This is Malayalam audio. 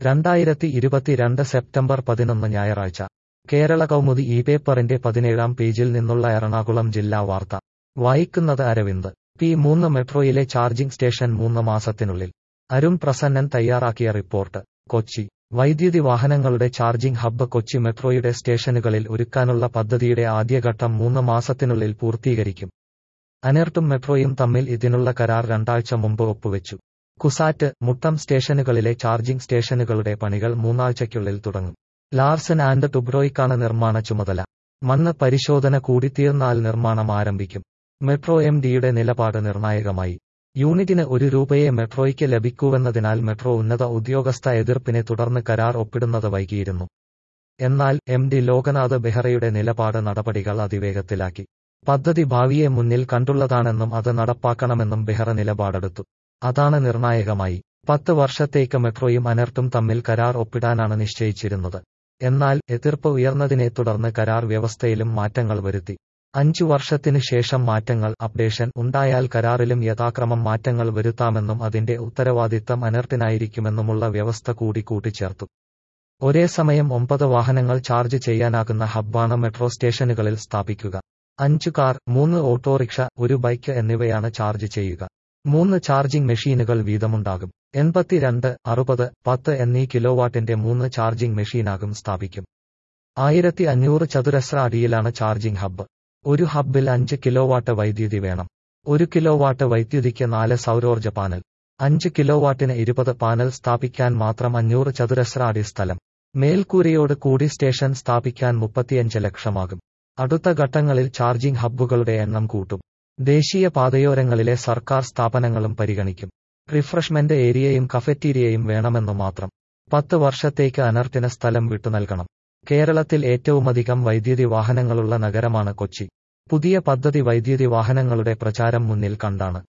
രണ്ടായിരത്തി ഇരുപത്തിരണ്ട് സെപ്റ്റംബർ പതിനൊന്ന് ഞായറാഴ്ച കേരള കൗമുദി ഈ പേപ്പറിന്റെ പതിനേഴാം പേജിൽ നിന്നുള്ള എറണാകുളം ജില്ലാ വാർത്ത വായിക്കുന്നത് അരവിന്ദ് പി മൂന്ന് മെട്രോയിലെ ചാർജിംഗ് സ്റ്റേഷൻ മൂന്ന് മാസത്തിനുള്ളിൽ അരുൺ പ്രസന്നൻ തയ്യാറാക്കിയ റിപ്പോർട്ട് കൊച്ചി വൈദ്യുതി വാഹനങ്ങളുടെ ചാർജിംഗ് ഹബ്ബ് കൊച്ചി മെട്രോയുടെ സ്റ്റേഷനുകളിൽ ഒരുക്കാനുള്ള പദ്ധതിയുടെ ആദ്യഘട്ടം മൂന്ന് മാസത്തിനുള്ളിൽ പൂർത്തീകരിക്കും അനെർട്ടും മെട്രോയും തമ്മിൽ ഇതിനുള്ള കരാർ രണ്ടാഴ്ച മുമ്പ് ഒപ്പുവെച്ചു കുസാറ്റ് മുട്ടം സ്റ്റേഷനുകളിലെ ചാർജിംഗ് സ്റ്റേഷനുകളുടെ പണികൾ മൂന്നാഴ്ചയ്ക്കുള്ളിൽ തുടങ്ങും ലാർസൻ ആൻഡ് ടുബ്രോയ്ക്കാണ് നിർമ്മാണ ചുമതല മണ്ണ് പരിശോധന കൂടി തീർന്നാൽ നിർമ്മാണം ആരംഭിക്കും മെട്രോ എം ഡിയുടെ നിലപാട് നിർണായകമായി യൂണിറ്റിന് ഒരു രൂപയെ മെട്രോയ്ക്ക് ലഭിക്കൂവെന്നതിനാൽ മെട്രോ ഉന്നത ഉദ്യോഗസ്ഥ എതിർപ്പിനെ തുടർന്ന് കരാർ ഒപ്പിടുന്നത് വൈകിയിരുന്നു എന്നാൽ എം ഡി ലോകനാഥ് ബെഹ്റയുടെ നിലപാട് നടപടികൾ അതിവേഗത്തിലാക്കി പദ്ധതി ഭാവിയെ മുന്നിൽ കണ്ടുള്ളതാണെന്നും അത് നടപ്പാക്കണമെന്നും ബെഹ്റ നിലപാടെടുത്തു അതാണ് നിർണായകമായി പത്ത് വർഷത്തേക്ക് മെട്രോയും അനർട്ടും തമ്മിൽ കരാർ ഒപ്പിടാനാണ് നിശ്ചയിച്ചിരുന്നത് എന്നാൽ എതിർപ്പ് ഉയർന്നതിനെ തുടർന്ന് കരാർ വ്യവസ്ഥയിലും മാറ്റങ്ങൾ വരുത്തി അഞ്ചു വർഷത്തിനു ശേഷം മാറ്റങ്ങൾ അപ്ഡേഷൻ ഉണ്ടായാൽ കരാറിലും യഥാക്രമം മാറ്റങ്ങൾ വരുത്താമെന്നും അതിന്റെ ഉത്തരവാദിത്തം അനർട്ടിനായിരിക്കുമെന്നുമുള്ള വ്യവസ്ഥ കൂടി കൂട്ടിച്ചേർത്തു ഒരേ സമയം ഒമ്പത് വാഹനങ്ങൾ ചാർജ് ചെയ്യാനാകുന്ന ഹബ്ബാണ് മെട്രോ സ്റ്റേഷനുകളിൽ സ്ഥാപിക്കുക അഞ്ചു കാർ മൂന്ന് ഓട്ടോറിക്ഷ ഒരു ബൈക്ക് എന്നിവയാണ് ചാർജ് ചെയ്യുക മൂന്ന് ചാർജിംഗ് മെഷീനുകൾ വീതമുണ്ടാകും എൺപത്തിരണ്ട് അറുപത് പത്ത് എന്നീ കിലോവാട്ടിന്റെ മൂന്ന് ചാർജിംഗ് മെഷീനാകും സ്ഥാപിക്കും ആയിരത്തി അഞ്ഞൂറ് ചതുരശ്ര അടിയിലാണ് ചാർജിംഗ് ഹബ്ബ് ഒരു ഹബ്ബിൽ അഞ്ച് കിലോവാട്ട് വൈദ്യുതി വേണം ഒരു കിലോവാട്ട് വൈദ്യുതിക്ക് നാല് സൗരോർജ്ജ പാനൽ അഞ്ച് കിലോവാട്ടിന് ഇരുപത് പാനൽ സ്ഥാപിക്കാൻ മാത്രം അഞ്ഞൂറ് ചതുരശ്ര അടി സ്ഥലം മേൽക്കൂരയോട് കൂടി സ്റ്റേഷൻ സ്ഥാപിക്കാൻ മുപ്പത്തിയഞ്ച് ലക്ഷമാകും അടുത്ത ഘട്ടങ്ങളിൽ ചാർജിംഗ് ഹബ്ബുകളുടെ എണ്ണം കൂട്ടും ദേശീയ പാതയോരങ്ങളിലെ സർക്കാർ സ്ഥാപനങ്ങളും പരിഗണിക്കും റിഫ്രഷ്മെന്റ് ഏരിയയും കഫറ്റീരിയയും വേണമെന്നു മാത്രം പത്ത് വർഷത്തേക്ക് അനർട്ടിന് സ്ഥലം വിട്ടുനൽകണം കേരളത്തിൽ ഏറ്റവുമധികം വൈദ്യുതി വാഹനങ്ങളുള്ള നഗരമാണ് കൊച്ചി പുതിയ പദ്ധതി വൈദ്യുതി വാഹനങ്ങളുടെ പ്രചാരം മുന്നിൽ കണ്ടാണ്